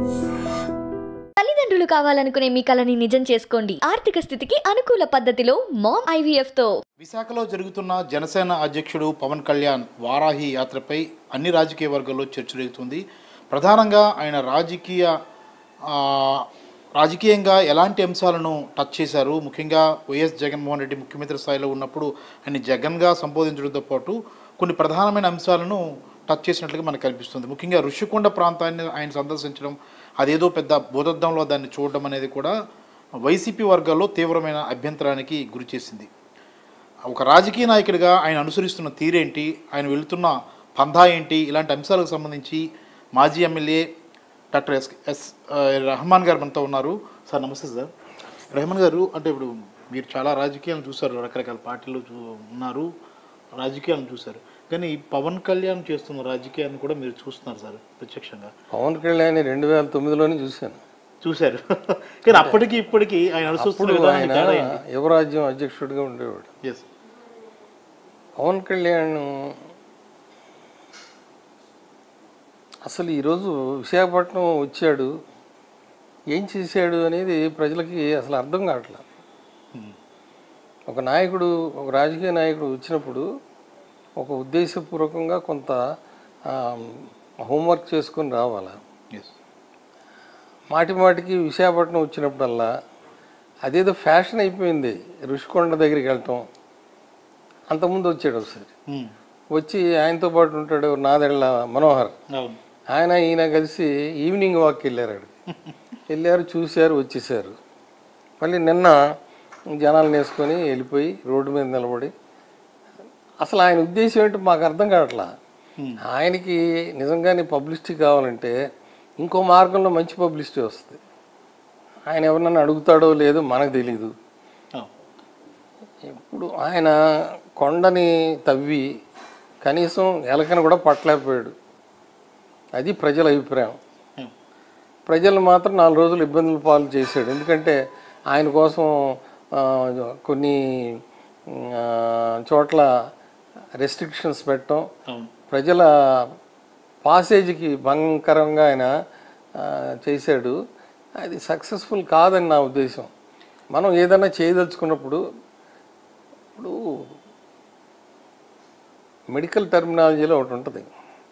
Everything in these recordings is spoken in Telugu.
తల్లిదండ్రులు కావాలనుకునే మీ కలని నిజం చేసుకోండి ఆర్థిక స్థితికి అనుకూల పద్ధతిలో మామ్ ఐవీఎఫ్ తో విశాఖలో జరుగుతున్న జనసేన అధ్యక్షుడు పవన్ కళ్యాణ్ వారాహి యాత్రపై అన్ని రాజకీయ వర్గాల్లో చర్చ జరుగుతుంది ప్రధానంగా ఆయన రాజకీయ ఆ, రాజకీయంగా ఎలాంటి అంశాలను టచ్ చేశారు ముఖ్యంగా వైఎస్ జగన్మోహన్ రెడ్డి ముఖ్యమంత్రి స్థాయిలో ఉన్నప్పుడు ఆయన జగన్గా సంబోధించడంతో పాటు కొన్ని ప్రధానమైన అంశాలను టచ్ చేసినట్లుగా మనకు కనిపిస్తుంది ముఖ్యంగా ఋషికొండ ప్రాంతాన్ని ఆయన సందర్శించడం అదేదో పెద్ద భూతద్దంలో దాన్ని చూడడం అనేది కూడా వైసీపీ వర్గాల్లో తీవ్రమైన అభ్యంతరానికి గురి చేసింది ఒక రాజకీయ నాయకుడిగా ఆయన అనుసరిస్తున్న తీరేంటి ఆయన వెళుతున్న పంధా ఏంటి ఇలాంటి అంశాలకు సంబంధించి మాజీ ఎమ్మెల్యే డాక్టర్ ఎస్ ఎస్ ఆ, రెహమాన్ గారు మనతో ఉన్నారు సార్ నమస్తే సార్ రెహమాన్ గారు అంటే ఇప్పుడు మీరు చాలా రాజకీయాలను చూశారు రకరకాల పార్టీలు చూ ఉన్నారు రాజకీయాలను చూశారు కానీ ఈ పవన్ కళ్యాణ్ చేస్తున్న రాజకీయాన్ని కూడా మీరు చూస్తున్నారు సార్ ప్రత్యక్షంగా పవన్ కళ్యాణ్ రెండు వేల తొమ్మిదిలోనే చూశాను చూశారు కానీ అప్పటికి ఇప్పటికి ఆయన అనుసరిస్తున్న అప్పుడు విధానం ఆయన తేడా ఏంటి యువరాజ్యం అధ్యక్షుడిగా ఉండేవాడు ఎస్ పవన్ కళ్యాణ్ అసలు ఈరోజు విశాఖపట్నం వచ్చాడు ఏం చేశాడు అనేది ప్రజలకి అసలు అర్థం కావట్లేదు ఒక నాయకుడు ఒక రాజకీయ నాయకుడు వచ్చినప్పుడు ఒక ఉద్దేశపూర్వకంగా కొంత ఆ, హోంవర్క్ చేసుకొని రావాలి ఎస్ మాటి మాటికి విశాఖపట్నం వచ్చినప్పుడల్లా అదేదో ఫ్యాషన్ అయిపోయింది ఋషికొండ దగ్గరికి వెళ్ళటం అంతకుముందు వచ్చాడు ఒకసారి వచ్చి ఆయనతో పాటు ఉంటాడు నాదెళ్ళ మనోహర్ అవును ఆయన ఈయన కలిసి ఈవినింగ్ వాక్ వెళ్ళారు అక్కడికి వెళ్ళారు చూశారు వచ్చేసారు మళ్ళీ నిన్న జనాలను వేసుకొని వెళ్ళిపోయి రోడ్డు మీద నిలబడి అసలు ఆయన ఉద్దేశం ఏంటో మాకు అర్థం కావట్లా ఆయనకి నిజంగానే పబ్లిసిటీ కావాలంటే ఇంకో మార్గంలో మంచి పబ్లిసిటీ వస్తుంది ఆయన ఎవరినన్నా అడుగుతాడో లేదో మనకు తెలీదు అవును ఇప్పుడు ఆయన కొండని తవ్వి కనీసం ఎలకని కూడా పట్టలేకపోయాడు అది ప్రజల అభిప్రాయం అవును ప్రజలు మాత్రం నాలుగు రోజులు ఇబ్బందుల పాలు చేశాడు ఎందుకంటే ఆయన కోసం ఆ, కొన్ని ఆ, చోట్ల రెస్ట్రిక్షన్స్ పెట్టడం అవును ప్రజల పాసేజీకి భయంకరంగా ఆయన ఆ, చేశాడు అది సక్సెస్ఫుల్ కాదని నా ఉద్దేశం మనం ఏదైనా చేయదలుచుకున్నప్పుడు ఇప్పుడు మెడికల్ టెర్మినాలజీలో ఒకటి ఉంటుంది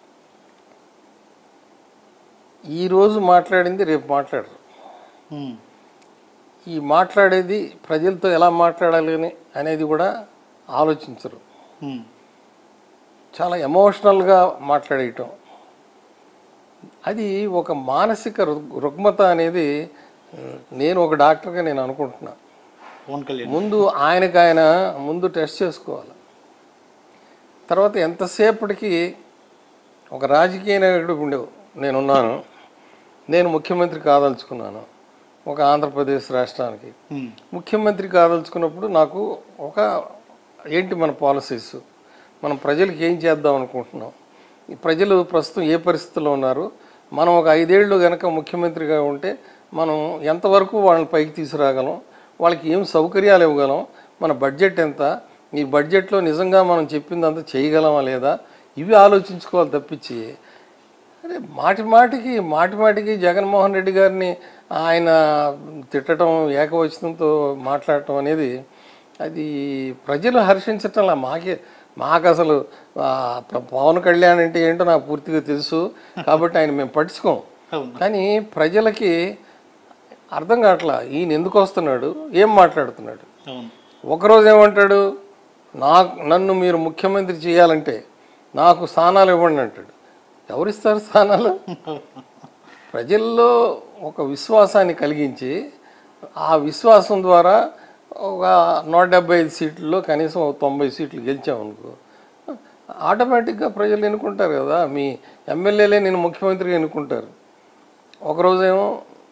ఈరోజు మాట్లాడింది రేపు మాట్లాడరు ఉమ్. ఈ మాట్లాడేది ప్రజలతో ఎలా మాట్లాడాలి అని అనేది కూడా ఆలోచించరు ఉమ్. చాలా ఎమోషనల్గా మాట్లాడేయటం అది ఒక మానసిక రుగ్- రుగ్మత అనేది ఉమ్, నేను ఒక డాక్టర్గా నేను అనుకుంటున్నా పవన్ కళ్యాణ్ ముందు ఆయనకు ఆయన ముందు టెస్ట్ చేసుకోవాలి తర్వాత ఎంతసేపటికి ఒక రాజకీయ నాయకుడు ఉండేవు నేనున్నాను నేను ముఖ్యమంత్రి కాదలుచుకున్నాను ఒక ఆంధ్రప్రదేశ్ రాష్ట్రానికి ఉమ్. ముఖ్యమంత్రి కాదలుచుకున్నప్పుడు నాకు ఒక ఏంటి మన పాలసీస్ మనం ప్రజలకు ఏం చేద్దాం అనుకుంటున్నాం ఈ ప్రజలు ప్రస్తుతం ఏ పరిస్థితుల్లో ఉన్నారు మనం ఒక ఐదేళ్ళు కనుక ముఖ్యమంత్రిగా ఉంటే మనం ఎంతవరకు వాళ్ళని పైకి తీసుకురాగలం వాళ్ళకి ఏం సౌకర్యాలు ఇవ్వగలం మన బడ్జెట్ ఎంత ఈ బడ్జెట్లో నిజంగా మనం చెప్పిందంతా చేయగలమా లేదా ఇవి ఆలోచించుకోవాలి తప్పించి అరే మాటి మాటికి మాటి మాటికి జగన్మోహన్ రెడ్డి గారిని ఆయన తిట్టడం ఏకవచనంతో మాట్లాడటం అనేది అది ప్రజలు హర్షించటంలా మాకే మాకు అసలు ఆ, ప- పవన్ కళ్యాణ్ అంటే ఏంటో నాకు పూర్తిగా తెలుసు కాబట్టి ఆయన మేము పట్టించుకోం అవును కానీ ప్రజలకి అర్థం కావట్లా ఈయన ఎందుకు వస్తున్నాడు ఏం మాట్లాడుతున్నాడు అవును ఒకరోజు ఏమంటాడు నాకు నన్ను మీరు ముఖ్యమంత్రి చేయాలంటే నాకు స్థానాలు ఇవ్వండి అంటాడు ఎవరిస్తారు స్థానాలు ప్రజల్లో ఒక విశ్వాసాన్ని కలిగించి ఆ విశ్వాసం ద్వారా ఒక నూట డెబ్బై ఐదు సీట్లలో కనీసం ఒక తొంభై సీట్లు గెలిచామనుకో ఆటోమేటిక్గా ప్రజలు ఎన్నుకుంటారు కదా మీ ఎమ్మెల్యేలే నేను ముఖ్యమంత్రిగా ఎన్నుకుంటారు ఒకరోజేమో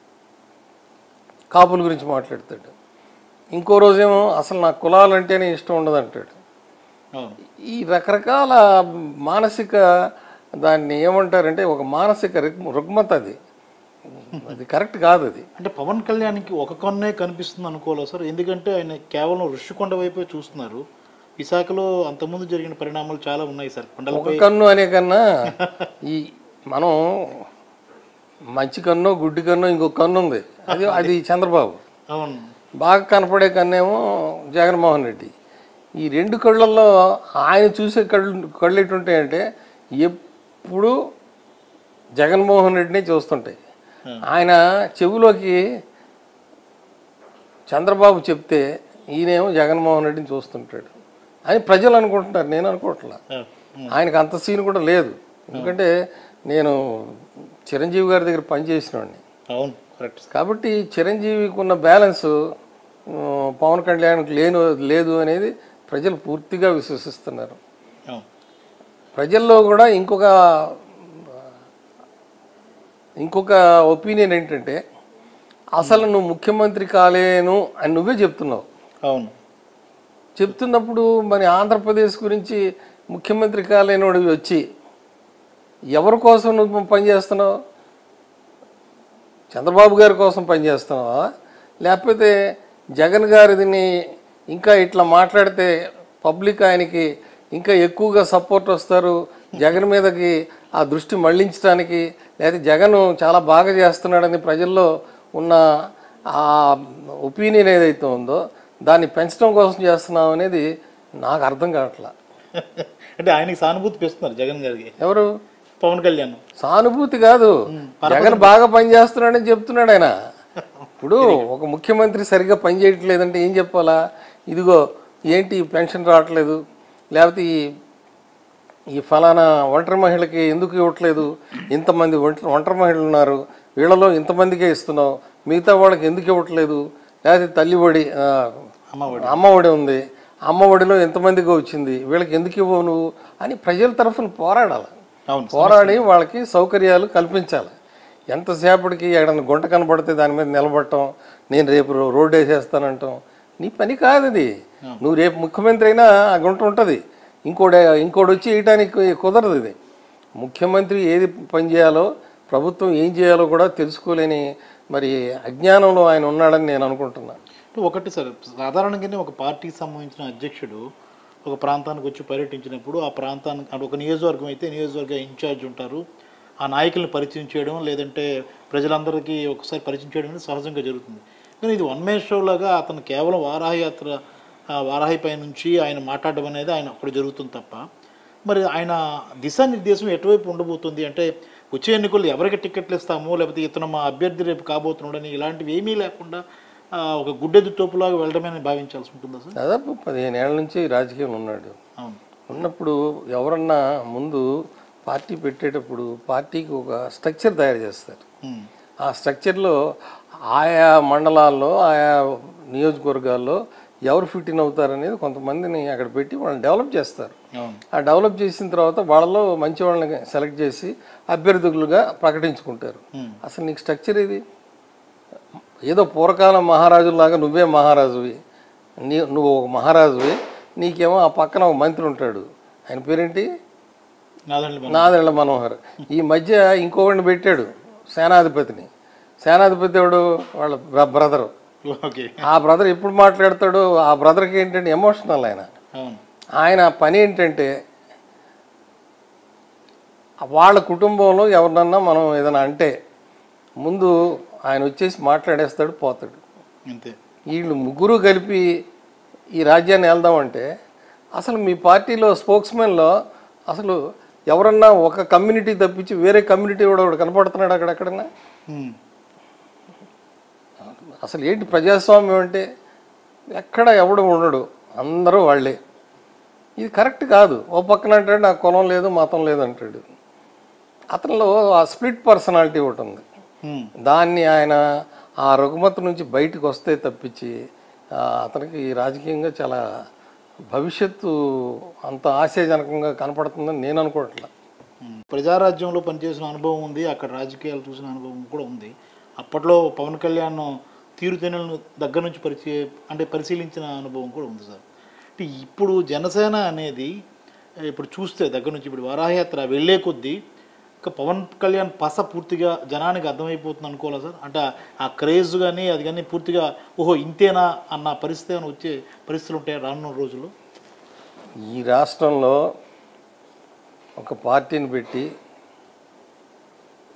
కాపుల గురించి మాట్లాడతాడు ఇంకో రోజేమో అసలు నాకు కులాలంటేనే ఇష్టం ఉండదు అంటాడు అవును ఈ రకరకాల మానసిక దాన్ని ఏమంటారంటే ఒక మానసిక రుగ్- రుగ్మత అది అది కరెక్ట్ కాదు అది అంటే పవన్ కళ్యాణ్కి ఒక కన్నే కనిపిస్తుంది అనుకోవాలా సార్ ఎందుకంటే ఆయన కేవలం ఋషికొండ వైపే చూస్తున్నారు విశాఖలో అంతకుముందు జరిగిన పరిణామాలు చాలా ఉన్నాయి సార్ ఒక కొండలపై కన్ను అనే కన్నా ఈ మనం మంచి కన్ను గుడ్డి కన్ను ఇంకో కన్ను ఉంది అది అది చంద్రబాబు అవును బాగా కనపడే కన్నేమో జగన్మోహన్ రెడ్డి ఈ రెండు కళ్ళల్లో ఆయన చూసే కళ్ళు కళ్ళు ఎటుంటాయంటే ఎప్పుడు జగన్మోహన్ రెడ్డినే చూస్తుంటాయి ఆయన చెవిలోకి చంద్రబాబు చెప్తే ఈయనేమో జగన్మోహన్ రెడ్డిని చూస్తుంటాడు అని ప్రజలు అనుకుంటున్నారు నేను అనుకోవట్లా ఆ, ఆయనకు అంత సీన్ కూడా లేదు ఎందుకంటే నేను చిరంజీవి గారి దగ్గర పనిచేసినవాడిని అవును కరెక్ట్ కాబట్టి చిరంజీవికి ఉన్న బ్యాలెన్స్ ఆ, పవన్ కళ్యాణ్కి లేను లేదు అనేది ప్రజలు పూర్తిగా విశ్వసిస్తున్నారు అవును ప్రజల్లో కూడా ఇంకొక ఇంకొక ఒపీనియన్ ఏంటంటే అసలు నువ్వు ముఖ్యమంత్రి కాలేను అని నువ్వే చెప్తున్నావు అవును చెప్తున్నప్పుడు మరి ఆంధ్రప్రదేశ్ గురించి ముఖ్యమంత్రి కాలేనోడు వచ్చి ఎవరి కోసం నువ్వు పనిచేస్తున్నావు చంద్రబాబు గారి కోసం పనిచేస్తున్నావా లేకపోతే జగన్ గారిని ఇంకా ఇట్లా మాట్లాడితే పబ్లిక్ ఆయనకి ఇంకా ఎక్కువగా సపోర్ట్ వస్తారు జగన్ మీదకి ఆ దృష్టి మళ్లించడానికి లేదా జగన్ చాలా బాగా చేస్తున్నాడని ప్రజల్లో ఉన్న ఆ ఒపీనియన్ ఏదైతే ఉందో దాన్ని పెంచడం కోసం చేస్తున్నాం అనేది నాకు అర్థం కావట్లా అంటే ఆయనకి సానుభూతి పెస్తున్నారు జగన్ గారికి ఎవరు పవన్ కళ్యాణ్ సానుభూతి కాదు జగన్ బాగా పనిచేస్తున్నాడని చెప్తున్నాడు ఆయన ఇప్పుడు ఒక ముఖ్యమంత్రి సరిగ్గా పని చేయట్లేదంటే ఏం చెప్పాలా ఇదిగో ఏంటి ఈ పెన్షన్ రావట్లేదు లేకపోతే ఈ ఈ ఫలానా ఒంటరి మహిళకి ఎందుకు ఇవ్వట్లేదు ఇంతమంది ఒంటరి ఒంటరి మహిళలు ఉన్నారు వీళ్ళలో ఇంతమందికే ఇస్తున్నావు మిగతా వాళ్ళకి ఎందుకు ఇవ్వట్లేదు లేకపోతే తల్లి ఒడి ఆ, అమ్మ ఒడి ఉంది అమ్మ ఒడిలో ఎంతమందికి వచ్చింది వీళ్ళకి ఎందుకు ఇవ్వవు నువ్వు అని ప్రజల తరఫున పోరాడాలి అవును పోరాడి వాళ్ళకి సౌకర్యాలు కల్పించాలి ఎంతసేపటికి ఎక్కడన్నా గుంట కనబడితే దాని మీద నిలబడటం నేను రేపు రో- రోడ్డు వేసేస్తానంటాం నీ పని కాదు అది నువ్వు రేపు ముఖ్యమంత్రి అయినా ఆ గుంట ఉంటుంది ఇంకోటి ఇంకోటి వచ్చి వేయడానికి కుదరదు ఇది ముఖ్యమంత్రి ఏది పని చేయాలో ప్రభుత్వం ఏం చేయాలో కూడా తెలుసుకోలేని మరి అజ్ఞానంలో ఆయన ఉన్నాడని నేను అనుకుంటున్నా అంటే ఒకటి సార్ సాధారణంగానే ఒక పార్టీకి సంబంధించిన అధ్యక్షుడు ఒక ప్రాంతానికి వచ్చి పర్యటించినప్పుడు ఆ ప్రాంతానికి అంటే ఒక నియోజకవర్గం అయితే నియోజకవర్గ ఇన్ఛార్జ్ ఉంటారు ఆ నాయకుల్ని పరిచయం చేయడం లేదంటే ప్రజలందరికీ ఒకసారి పరిచయం చేయడం అనేది సహజంగా జరుగుతుంది కానీ ఇది వన్ మ్యాన్ షో లాగా అతను కేవలం వారాహయాత్ర ఆ వారాహి పై నుంచి ఆయన మాట్లాడడం అనేది ఆయన అక్కడ జరుగుతుంది తప్ప మరి ఆయన దిశానిర్దేశం ఎటువైపు ఉండబోతుంది అంటే వచ్చే ఎన్నికల్లో ఎవరికి టికెట్లు ఇస్తామో లేకపోతే ఇతను మా అభ్యర్థి రేపు కాబోతున్నాడని ఇలాంటివి ఏమీ లేకుండా ఆ, ఒక గుడ్డెద్దు తోపులాగా వెళ్ళడమే భావించాల్సి ఉంటుందా సార్ దాదాపు పదిహేను ఏళ్ళ నుంచి రాజకీయం ఉన్నాడు అవును ఉన్నప్పుడు ఎవరన్నా ముందు పార్టీ పెట్టేటప్పుడు పార్టీకి ఒక స్ట్రక్చర్ తయారు చేస్తారు ఉమ్. ఆ స్ట్రక్చర్లో ఆయా మండలాల్లో ఆయా నియోజకవర్గాల్లో ఎవరు ఫిట్ ఇన్ అవుతారనేది కొంతమందిని అక్కడ పెట్టి వాళ్ళని డెవలప్ చేస్తారు అవును ఆ డెవలప్ చేసిన తర్వాత వాళ్ళలో మంచి వాళ్ళని సెలెక్ట్ చేసి అభ్యర్థులుగా ప్రకటించుకుంటారు అసలు నీకు స్ట్రక్చర్ ఇది ఏదో పూర్వకాలం మహారాజులాగా నువ్వే మహారాజువి నీ నువ్వు ఒక మహారాజువి నీకేమో ఆ పక్కన ఒక మంత్రి ఉంటాడు ఆయన పేరేంటి నాదండి మనం నాదెళ్ల మనోహర్ ఈ మధ్య ఇంకొకరిని పెట్టాడు సేనాధిపతిని సేనాధిపతి ఎవడు వాళ్ళ బ్రదరు ఓకే ఆ బ్రదర్ ఎప్పుడు మాట్లాడతాడు ఆ బ్రదర్కి ఏంటంటే ఎమోషనల్ ఆయన అవును ఆయన పని ఏంటంటే వాళ్ళ కుటుంబంలో ఎవరినన్నా మనం ఏదైనా అంటే ముందు ఆయన వచ్చేసి మాట్లాడేస్తాడు పోతాడు అంతే వీళ్ళు ముగ్గురు కలిపి ఈ రాజ్యాన్ని వెళ్దామంటే అసలు మీ పార్టీలో స్పోక్స్మెన్లో అసలు ఎవరన్నా ఒక కమ్యూనిటీ తప్పించి వేరే కమ్యూనిటీ కూడా ఒకడు కనపడుతున్నాడు అక్కడెక్కడన్నా ఉమ్. అసలు ఏంటి ప్రజాస్వామ్యం అంటే ఎక్కడ ఎవడు ఉండడు అందరూ వాళ్ళే ఇది కరెక్ట్ కాదు ఓ పక్కన అంటాడు నాకు కులం లేదు మతం లేదు అంటాడు అతనిలో ఆ స్ప్లిట్ పర్సనాలిటీ ఒకటి ఉంది ఉమ్. దాన్ని ఆయన ఆ రుగ్మత నుంచి బయటకు వస్తే తప్పించి ఆ, అతనికి రాజకీయంగా చాలా భవిష్యత్తు అంత ఆశాజనకంగా కనపడుతుందని నేను అనుకోవట్లా ఉమ్. ప్రజారాజ్యంలో పనిచేసిన అనుభవం ఉంది అక్కడ రాజకీయాలు చూసిన అనుభవం కూడా ఉంది అప్పట్లో పవన్ కళ్యాణ్ తీరుతెన్నులను దగ్గర నుంచి పరిచయ అంటే పరిశీలించిన అనుభవం కూడా ఉంది సార్ అంటే ఇప్పుడు జనసేన అనేది ఏ, ఇప్పుడు చూస్తే దగ్గర నుంచి ఇప్పుడు వారాహయాత్ర వెళ్ళే కొద్దీ ఇంకా పవన్ కళ్యాణ్ పస పూర్తిగా జనానికి అర్థమైపోతుంది అనుకోవాలా సార్ అంటే ఆ క్రేజ్ కానీ అది కానీ పూర్తిగా ఓహో ఇంతేనా అన్న పరిస్థితి ఏమైనా వచ్చే పరిస్థితులు ఉంటాయి రానున్న రోజుల్లో ఈ రాష్ట్రంలో ఒక పార్టీని పెట్టి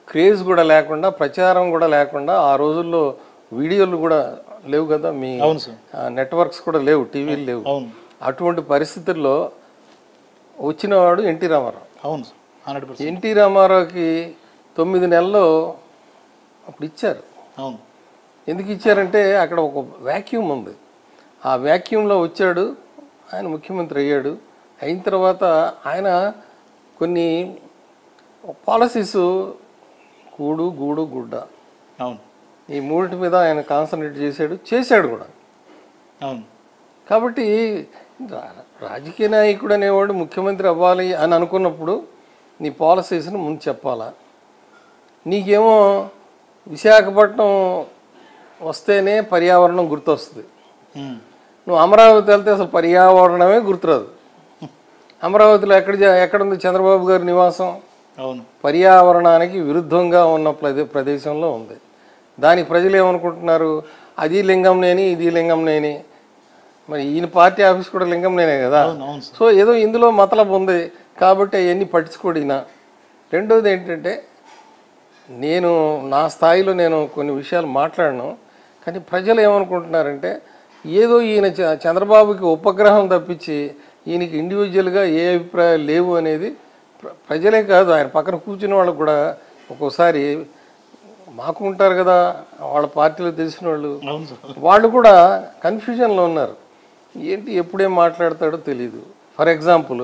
క్రేజ్ కూడా లేకుండా ప్రచారం కూడా లేకుండా ఆ రోజుల్లో వీడియోలు కూడా లేవు కదా మీ అవును సార్ నెట్వర్క్స్ కూడా లేవు టీవీలు లేవు అవును అటువంటి పరిస్థితుల్లో వచ్చినవాడు ఎన్టీ రామారావు అవును సార్ హండ్రెడ్ పర్సెంట్ ఎన్టీ రామారావుకి తొమ్మిది నెలలు అప్పుడు ఇచ్చారు అవును ఎందుకు ఇచ్చారంటే అక్కడ ఒక వ్యాక్యూమ్ ఉంది ఆ వ్యాక్యూమ్లో వచ్చాడు ఆయన ముఖ్యమంత్రి అయ్యాడు అయిన తర్వాత ఆయన కొన్ని పాలసీస్ కూడు గూడు గుడ్డ అవును ఈ మూడింటి మీద ఆయన కాన్సన్ట్రేట్ చేశాడు చేశాడు కూడా అవును కాబట్టి రా- రాజకీయ నాయకుడు అనేవాడు ముఖ్యమంత్రి అవ్వాలి అని అనుకున్నప్పుడు నీ పాలసీస్ని ముందు చెప్పాలా నీకేమో విశాఖపట్నం వస్తేనే పర్యావరణం గుర్తొస్తుంది ఉమ్. నువ్వు అమరావతి వెళ్తే అసలు పర్యావరణమే గుర్తురాదు అమరావతిలో ఎక్కడ జ- ఎక్కడుంది చంద్రబాబు గారి నివాసం అవును పర్యావరణానికి విరుద్ధంగా ఉన్న ప్రదే ప్రదేశంలో ఉంది దానికి ప్రజలు ఏమనుకుంటున్నారు అది లింగం నేని ఇది లింగం నేని మరి ఈయన పార్టీ ఆఫీస్ కూడా లింగం నేనే కదా అవును అవును సార్ సో ఏదో ఇందులో మతలబు ఉంది కాబట్టి అవన్నీ పట్టించుకోడినా రెండోది ఏంటంటే నేను నా స్థాయిలో నేను కొన్ని విషయాలు మాట్లాడను కానీ ప్రజలు ఏమనుకుంటున్నారంటే ఏదో ఈయన చ- చంద్రబాబుకి ఉపగ్రహం తప్పించి ఈయనకి ఇండివిజువల్గా ఏ అభిప్రాయాలు లేవు అనేది ప్ర- ప్రజలే కాదు ఆయన పక్కన కూర్చున్న వాళ్ళకు కూడా ఒక్కోసారి మాకు ఉంటారు కదా వాళ్ళ పార్టీలో తెలిసిన వాళ్ళు అవును సార్ వాళ్ళు కూడా కన్ఫ్యూజన్లో ఉన్నారు ఏంటి ఎప్పుడేం మాట్లాడతాడో తెలియదు ఫర్ ఎగ్జాంపుల్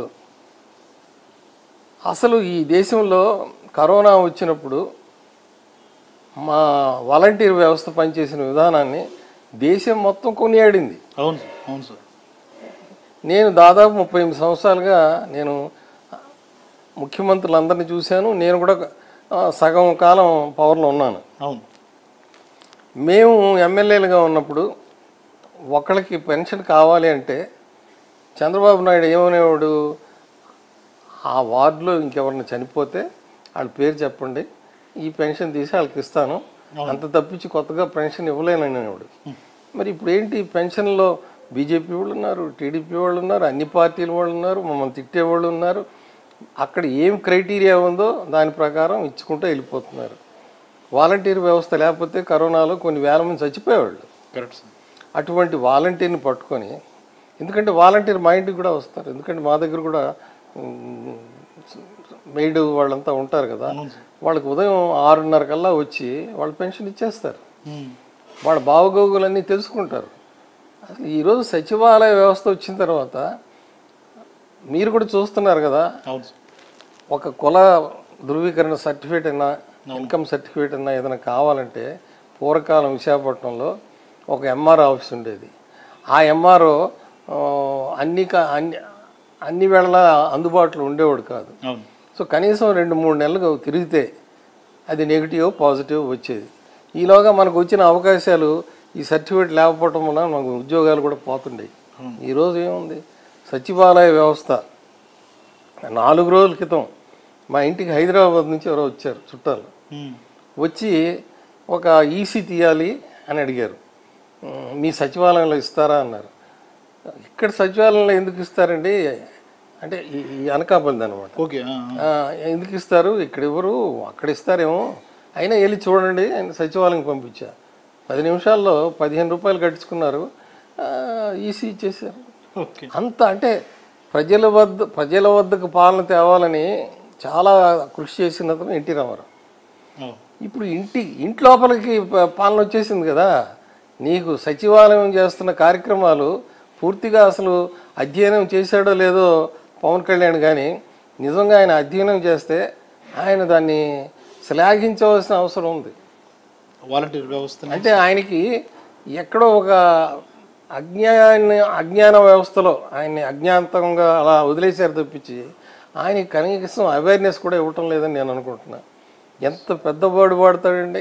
అసలు ఈ దేశంలో కరోనా వచ్చినప్పుడు మా వాలంటీర్ వ్యవస్థ పనిచేసిన విధానాన్ని దేశం మొత్తం కొనియాడింది అవును సార్ అవును సార్ నేను దాదాపు ముప్పై ఎనిమిది సంవత్సరాలుగా నేను ముఖ్యమంత్రులందరినీ చూశాను నేను కూడా ఆ, సగం కాలం పవర్లో ఉన్నాను అవును మేము ఎమ్మెల్యేలుగా ఉన్నప్పుడు ఒకళ్ళకి పెన్షన్ కావాలి అంటే చంద్రబాబు నాయుడు ఏమనేవాడు ఆ వార్డులో ఇంకెవరిని చనిపోతే వాళ్ళ పేరు చెప్పండి ఈ పెన్షన్ తీసి వాళ్ళకి ఇస్తాను అంత తప్పించి కొత్తగా పెన్షన్ ఇవ్వలేనని అనేవాడు మరి ఇప్పుడు ఏంటి పెన్షన్లో బీజేపీ వాళ్ళు ఉన్నారు టీడీపీ వాళ్ళు ఉన్నారు అన్ని పార్టీల వాళ్ళు ఉన్నారు మమ్మల్ని తిట్టేవాళ్ళు ఉన్నారు అక్కడ ఏం క్రైటీరియా ఉందో దాని ప్రకారం ఇచ్చుకుంటూ వెళ్ళిపోతున్నారు వాలంటీర్ వ్యవస్థ లేకపోతే కరోనాలో కొన్ని వేల మంది చచ్చిపోయేవాళ్ళు కరెక్ట్ సార్ అటువంటి వాలంటీర్ని పట్టుకొని ఎందుకంటే వాలంటీర్ మా ఇంటికి కూడా వస్తారు ఎందుకంటే మా దగ్గర కూడా మెయిడ్ వాళ్ళంతా ఉంటారు కదా వాళ్ళకి ఉదయం ఆరున్నర కల్లా వచ్చి వాళ్ళు పెన్షన్ ఇచ్చేస్తారు ఉమ్. వాళ్ళ బావగోగులన్నీ తెలుసుకుంటారు అసలు ఈరోజు సచివాలయ వ్యవస్థ వచ్చిన తర్వాత మీరు కూడా చూస్తున్నారు కదా అవును సార్ ఒక కుల ధృవీకరణ సర్టిఫికేట్ అయినా ఇన్కమ్ సర్టిఫికేట్ అయినా ఏదైనా కావాలంటే పూర్వకాలం విశాఖపట్నంలో ఒక ఎంఆర్ఓ ఆఫీస్ ఉండేది ఆ ఎంఆర్ఓ అన్ని క- అన్ని అన్ని వేళలా అందుబాటులో ఉండేవాడు కాదు అవును సో కనీసం రెండు మూడు నెలలు తిరిగితే అది నెగిటివ్ పాజిటివ్ వచ్చేది ఈలోగా మనకు వచ్చిన అవకాశాలు ఈ సర్టిఫికేట్ లేకపోవటం వల్ల మనకు ఉద్యోగాలు కూడా పోతుండేవి ఈరోజు ఏముంది సచివాలయ వ్యవస్థ నాలుగు రోజుల క్రితం మా ఇంటికి హైదరాబాద్ నుంచి ఎవరో వచ్చారు చుట్టాలు ఉమ్. వచ్చి ఒక ఈసీ తీయాలి అని అడిగారు "ఉమ్, మీ సచివాలయంలో ఇస్తారా అన్నారు ఇక్కడ సచివాలయంలో ఎందుకు ఇస్తారండి అంటే ఈ ఈ అనకాపల్లి అనమాట ఓకే ఆ, ఆ. ఎందుకు ఇస్తారు ఇక్కడ ఎవరు అక్కడ ఇస్తారేమో అయినా వెళ్ళి చూడండి అని సచివాలయం పంపించా పది నిమిషాల్లో పదిహేను రూపాయలు కట్టించుకున్నారు ఈసీ ఇచ్చేసారు ఓకే అంత అంటే ప్రజల వద్ద ప్రజల వద్దకు పాలన తేవాలని చాలా కృషి చేసిన అతను ఎన్టీ రామారావు అవును ఇప్పుడు ఇంటి ఇంటి లోపలికి ప- పాలన వచ్చేసింది కదా నీకు సచివాలయం చేస్తున్న కార్యక్రమాలు పూర్తిగా అసలు అధ్యయనం చేశాడో లేదో పవన్ కళ్యాణ్ కానీ నిజంగా ఆయన అధ్యయనం చేస్తే ఆయన దాన్ని శ్లాఘించవలసిన అవసరం ఉంది వాలంటీర్ వ్యవస్థ అంటే ఆయనకి ఎక్కడో ఒక అజ్ఞాన అజ్ఞాన వ్యవస్థలో ఆయన్ని అజ్ఞాతంగా అలా వదిలేశారు తప్పించి ఆయనకి కనీసం అవేర్నెస్ కూడా ఇవ్వటం లేదని నేను అనుకుంటున్నా ఎంత పెద్ద వర్డ్ వాడతాడండి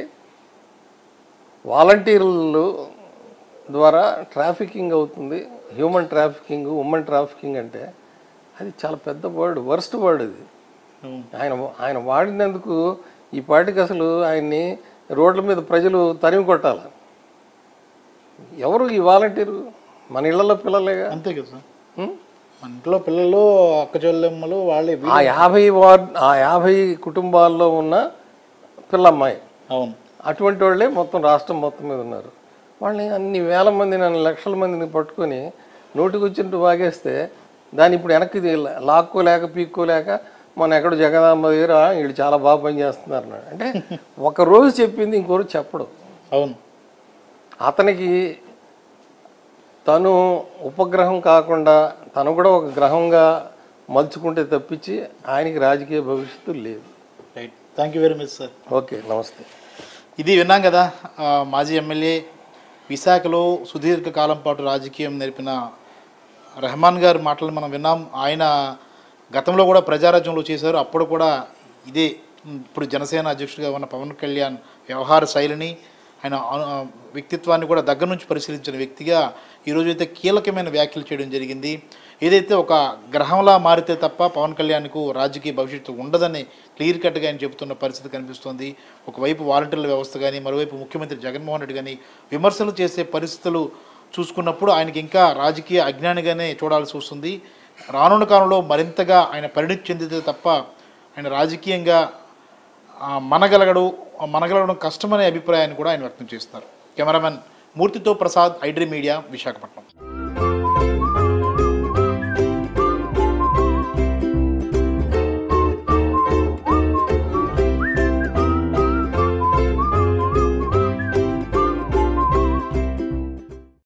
వాలంటీర్లు ద్వారా ట్రాఫికింగ్ అవుతుంది హ్యూమన్ ట్రాఫికింగ్ ఉమెన్ ట్రాఫికింగ్ అంటే అది చాలా పెద్ద వర్డ్ వర్స్ట్ వర్డ్ అది అవును ఆయన ఆయన వాడినందుకు ఈ పార్టీకి అసలు ఆయన్ని రోడ్ల మీద ప్రజలు తరిమి కొట్టాలి ఎవరు ఈ వాలంటీరు మన ఇళ్లలో పిల్లలేగా అంతే కదా సార్ ఉం? మన ఇంట్లో పిల్లలు అక్క చెల్లెమ్మలు వాళ్ళే ఆ యాభై వార్డ్ ఆ యాభై కుటుంబాల్లో ఉన్న పిల్లమ్మాయి అవును అటువంటి వాళ్ళే మొత్తం రాష్ట్రం మొత్తం మీద ఉన్నారు వాళ్ళని అన్ని వేల మందిని అన్ని లక్షల మందిని పట్టుకొని నోటికి వచ్చినట్టు వాగేస్తే దాన్ని ఇప్పుడు వెనక్కి తీ- లాక్కోలేక పీక్కోలేక మన ఎక్కడో జగదాంబ దగ్గర వీళ్ళు చాలా బాగా పనిచేస్తున్నారు అన్నాడు అంటే ఒక రోజు చెప్పింది ఇంకోరోజు చెప్పడు అవును అతనికి తను ఉపగ్రహం కాకుండా తను కూడా ఒక గ్రహంగా మలుచుకుంటే తప్పించి ఆయనకి రాజకీయ భవిష్యత్తు లేదు right thank you very much sir okay namaste ఇది విన్నాం కదా ఆ, మాజీ ఎమ్మెల్యే విశాఖలో సుదీర్ఘ కాలం పాటు రాజకీయం నేర్పిన రెహమాన్ గారి మాటలు మనం విన్నాం ఆయన గతంలో కూడా ప్రజారాజ్యంలో చేశారు అప్పుడు కూడా ఇదే ఉమ్, ఇప్పుడు జనసేన అధ్యక్షుడిగా ఉన్న పవన్ కళ్యాణ్ వ్యవహార శైలిని ఆయన అను- ఆ, వ్యక్తిత్వాన్ని కూడా దగ్గర నుంచి పరిశీలించిన వ్యక్తిగా ఈరోజు అయితే కీలకమైన వ్యాఖ్యలు చేయడం జరిగింది ఏదైతే ఒక గ్రహంలా మారితే తప్ప పవన్ కళ్యాణ్కు రాజకీయ భవిష్యత్తు ఉండదని క్లియర్ కట్గా ఆయన చెబుతున్న పరిస్థితి కనిపిస్తోంది ఒకవైపు వాలంటీర్ల వ్యవస్థ కానీ మరోవైపు ముఖ్యమంత్రి జగన్మోహన్ రెడ్డి కానీ విమర్శలు చేసే పరిస్థితులు చూసుకున్నప్పుడు ఆయనకి ఇంకా రాజకీయ అజ్ఞానిగానే చూడాల్సి వస్తుంది రానున్న కాలంలో మరింతగా ఆయన పరిణితి చెందితే తప్ప ఆయన రాజకీయంగా ఆ, మనగలగడు ఆ, మనగలగడం కష్టమనే అభిప్రాయాన్ని కూడా ఆయన వ్యక్తం చేస్తున్నారు కెమెరామెన్ మూర్తితో ప్రసాద్ ఐడ్రీ మీడియా విశాఖపట్నం